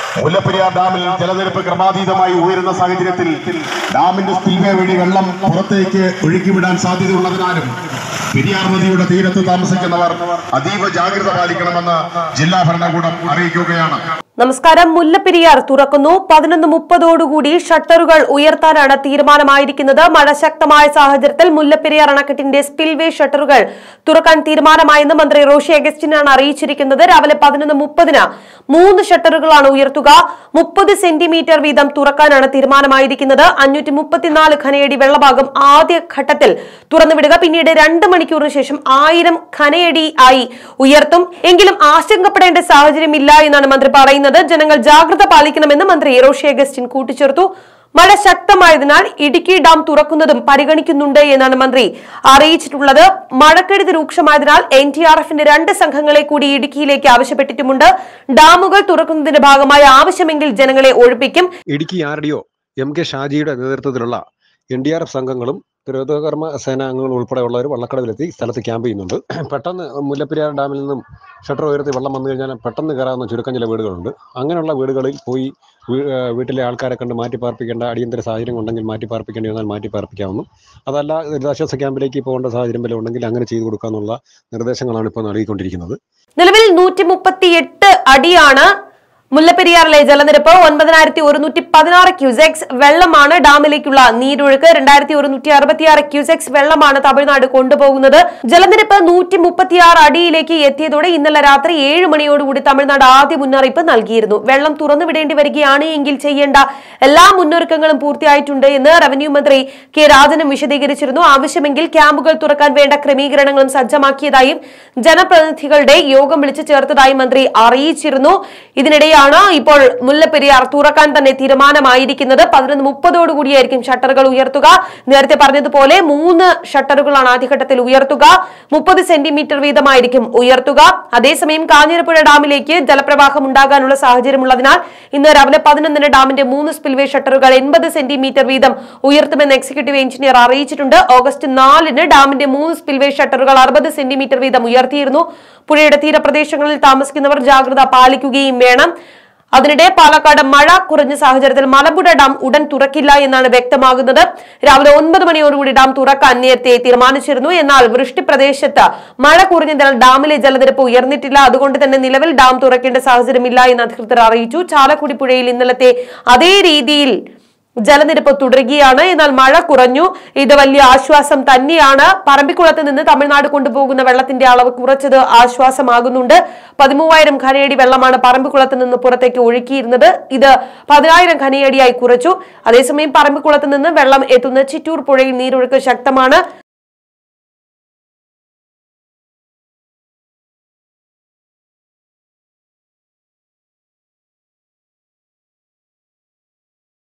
മുല്ലപ്പെരിയാർ ഡാമിൽ ജലനിരപ്പ് ക്രമാതീതമായി ഉയരുന്ന സാഹചര്യത്തിൽ ഡാമിന്റെ സ്പിൽവേ വഴി വെള്ളം പുറത്തേക്ക് ഒഴുക്കിവിടാൻ സാധ്യതയുള്ളതിനാലും പെരിയാർ നദിയുടെ തീരത്ത് താമസിക്കുന്നവർ അതീവ ജാഗ്രത പാലിക്കണമെന്ന് ജില്ലാ ഭരണകൂടം അറിയിക്കുകയാണ് നമസ്കാരം മുല്ലപ്പെരിയാർ തുറക്കുന്നു പതിനൊന്ന് മുപ്പതോടുകൂടി ഷട്ടറുകൾ ഉയർത്താനാണ് തീരുമാനമായിരിക്കുന്നത് മഴ ശക്തമായ സാഹചര്യത്തിൽ മുല്ലപ്പെരിയാർ അണക്കെട്ടിന്റെ സ്പിൽവേ ഷട്ടറുകൾ തുറക്കാൻ തീരുമാനമായെന്ന് മന്ത്രി റോഷി അഗസ്റ്റിനാണ് അറിയിച്ചിരിക്കുന്നത് രാവിലെ പതിനൊന്ന് മുപ്പതിന് മൂന്ന് ഷട്ടറുകളാണ് ഉയർത്തുക മുപ്പത് സെന്റിമീറ്റർ വീതം തുറക്കാനാണ് തീരുമാനമായിരിക്കുന്നത് അഞ്ഞൂറ്റി മുപ്പത്തിനാല് ഖനയടി വെള്ളഭാഗം ആദ്യ ഘട്ടത്തിൽ തുറന്നുവിടുക പിന്നീട് രണ്ട് മണിക്കൂറിന് ശേഷം ആയിരം ഖനയടി ആയി ഉയർത്തും എങ്കിലും ആശങ്കപ്പെടേണ്ട സാഹചര്യമില്ല എന്നാണ് മന്ത്രി പറയുന്നത് ജനങ്ങൾ ജാഗ്രത പാലിക്കണമെന്ന് മന്ത്രി റോഷി അഗസ്റ്റിൻ കൂട്ടിച്ചേർത്തു മഴ ശക്തമായതിനാൽ ഇടുക്കി ഡാം തുറക്കുന്നതും പരിഗണിക്കുന്നുണ്ട് എന്നാണ് മന്ത്രി അറിയിച്ചിട്ടുള്ളത് മഴക്കെടുതി രൂക്ഷമായതിനാൽ എൻ ടി ആർ എഫിന്റെ രണ്ട് സംഘങ്ങളെ കൂടി ഇടുക്കിയിലേക്ക് ആവശ്യപ്പെട്ടിട്ടുമുണ്ട് ഡാമുകൾ തുറക്കുന്നതിന്റെ ഭാഗമായി ആവശ്യമെങ്കിൽ ജനങ്ങളെ ഒഴിപ്പിക്കും Idukki R D O M K ഷാജിയുടെ നേതൃത്വത്തിലുള്ള എൻ ഡി ആർ എഫ് സംഘങ്ങളും തിരുവനന്തകർമ്മ സേനാംഗങ്ങളും ഉൾപ്പെടെയുള്ളവർ വള്ളക്കടവിലെത്തി സ്ഥലത്ത് ക്യാമ്പ് ചെയ്യുന്നുണ്ട് പെട്ടെന്ന് മുല്ലപ്പെരിയാർ ഡാമിൽ നിന്നും ഷട്ടർ ഉയർത്തി വെള്ളം വന്നു കഴിഞ്ഞാൽ പെട്ടെന്ന് കയറാവുന്ന ചുരുക്കം ചില വീടുകളുണ്ട് അങ്ങനെയുള്ള വീടുകളിൽ പോയി വീ- ഏഹ് വീട്ടിലെ ആൾക്കാരെ കണ്ട് മാറ്റി പാർപ്പിക്കേണ്ട അടിയന്തര സാഹചര്യം ഉണ്ടെങ്കിൽ മാറ്റി പാർപ്പിക്കേണ്ടി വന്നാൽ മാറ്റി പാർപ്പിക്കാവുന്നു അതല്ല ദുരിതാശ്വാസ ക്യാമ്പിലേക്ക് പോകേണ്ട സാഹചര്യം വല്ല ഉണ്ടെങ്കിൽ അങ്ങനെ ചെയ്തു കൊടുക്കാന്നുള്ള നിർദ്ദേശങ്ങളാണ് ഇപ്പോൾ നൽകിക്കൊണ്ടിരിക്കുന്നത് നിലവിൽ നൂറ്റി മുപ്പത്തിയെട്ട് അടിയാണ് മുല്ലപ്പെരിയാറിലെ ജലനിരപ്പ് ഒൻപതിനായിരത്തി ഒരുന്നൂറ്റി പതിനാറ് ക്യൂസെക്സ് വെള്ളമാണ് ഡാമിലേക്കുള്ള നീരൊഴുക്ക് രണ്ടായിരത്തി ഒരുന്നൂറ്റി അറുപത്തിയാറ് ക്യൂസെക്സ് വെള്ളമാണ് തമിഴ്നാട് കൊണ്ടുപോകുന്നത് ജലനിരപ്പ് നൂറ്റി മുപ്പത്തിയാറ് അടിയിലേക്ക് എത്തിയതോടെ ഇന്നലെ രാത്രി ഏഴ് മണിയോടുകൂടി തമിഴ്നാട് ആദ്യ മുന്നറിയിപ്പ് നൽകിയിരുന്നു വെള്ളം തുറന്നുവിടേണ്ടി വരികയാണ് എങ്കിൽ ചെയ്യേണ്ട എല്ലാ മുന്നൊരുക്കങ്ങളും പൂർത്തിയായിട്ടുണ്ട് എന്ന് റവന്യൂ മന്ത്രി കെ രാജനും വിശദീകരിച്ചിരുന്നു ആവശ്യമെങ്കിൽ ക്യാമ്പുകൾ തുറക്കാൻ വേണ്ട ക്രമീകരണങ്ങളും സജ്ജമാക്കിയതായും ജനപ്രതിനിധികളുടെ യോഗം വിളിച്ചു ചേർത്തതായും മന്ത്രി അറിയിച്ചിരുന്നു ഇതിനിടെയാണ് ഇപ്പോൾ മുല്ലപ്പെരിയാർ തുറക്കാൻ തന്നെ തീരുമാനമായിരിക്കുന്നത് പതിനൊന്ന് മുപ്പതോടുകൂടിയായിരിക്കും ഷട്ടറുകൾ ഉയർത്തുക നേരത്തെ പറഞ്ഞതുപോലെ മൂന്ന് ഷട്ടറുകളാണ് ആദ്യഘട്ടത്തിൽ ഉയർത്തുക മുപ്പത് സെന്റിമീറ്റർ വീതമായിരിക്കും ഉയർത്തുക അതേസമയം കാഞ്ഞിരപ്പുഴ ഡാമിലേക്ക് ജലപ്രവാഹം ഉണ്ടാകാനുള്ള സാഹചര്യമുള്ളതിനാൽ ഇന്ന് രാവിലെ പതിനൊന്നിന് ഡാമിന്റെ മൂന്ന് സ്പിൽവേ ഷട്ടറുകൾ എൺപത് സെന്റിമീറ്റർ വീതം ഉയർത്തുമെന്ന് എക്സിക്യൂട്ടീവ് എഞ്ചിനീയർ അറിയിച്ചിട്ടുണ്ട് ഓഗസ്റ്റ് നാലിന് ഡാമിന്റെ മൂന്ന് സ്പിൽവേ ഷട്ടറുകൾ അറുപത് സെന്റിമീറ്റർ വീതം ഉയർത്തിയിരുന്നു പുഴയുടെ തീരപ്രദേശങ്ങളിൽ താമസിക്കുന്നവർ ജാഗ്രത പാലിക്കുകയും വേണം അതിനിടെ പാലക്കാട് മഴ കുറഞ്ഞ സാഹചര്യത്തിൽ മലമ്പുഴ ഡാം ഉടൻ തുറക്കില്ല എന്നാണ് വ്യക്തമാകുന്നത് രാവിലെ ഒൻപത് മണിയോടുകൂടി ഡാം തുറക്കാൻ നേരത്തെ തീരുമാനിച്ചിരുന്നു എന്നാൽ വൃഷ്ടി പ്രദേശത്ത് മഴ കുറഞ്ഞതിനാൽ ഡാമിലെ ജലനിരപ്പ് ഉയർന്നിട്ടില്ല അതുകൊണ്ട് തന്നെ നിലവിൽ ഡാം തുറക്കേണ്ട സാഹചര്യമില്ല എന്ന് അധികൃതർ അറിയിച്ചു ചാലക്കുടി പുഴയിൽ ഇന്നലത്തെ അതേ രീതിയിൽ ജലനിരപ്പ് തുടരുകയാണ് എന്നാൽ മഴ കുറഞ്ഞു ഇത് വലിയ ആശ്വാസം തന്നെയാണ് പറമ്പിക്കുളത്ത് നിന്ന് തമിഴ്നാട് കൊണ്ടുപോകുന്ന വെള്ളത്തിന്റെ അളവ് കുറച്ചത് ആശ്വാസമാകുന്നുണ്ട് പതിമൂവായിരം ഖനയടി വെള്ളമാണ് പറമ്പിക്കുളത്ത് നിന്ന് പുറത്തേക്ക് ഒഴുക്കിയിരുന്നത് ഇത് പതിനായിരം ഖനയടിയായി കുറച്ചു അതേസമയം പറമ്പിക്കുളത്ത് നിന്ന് വെള്ളം എത്തുന്ന ചിറ്റൂർ പുഴയിൽ നീരൊഴുക്ക് ശക്തമാണ്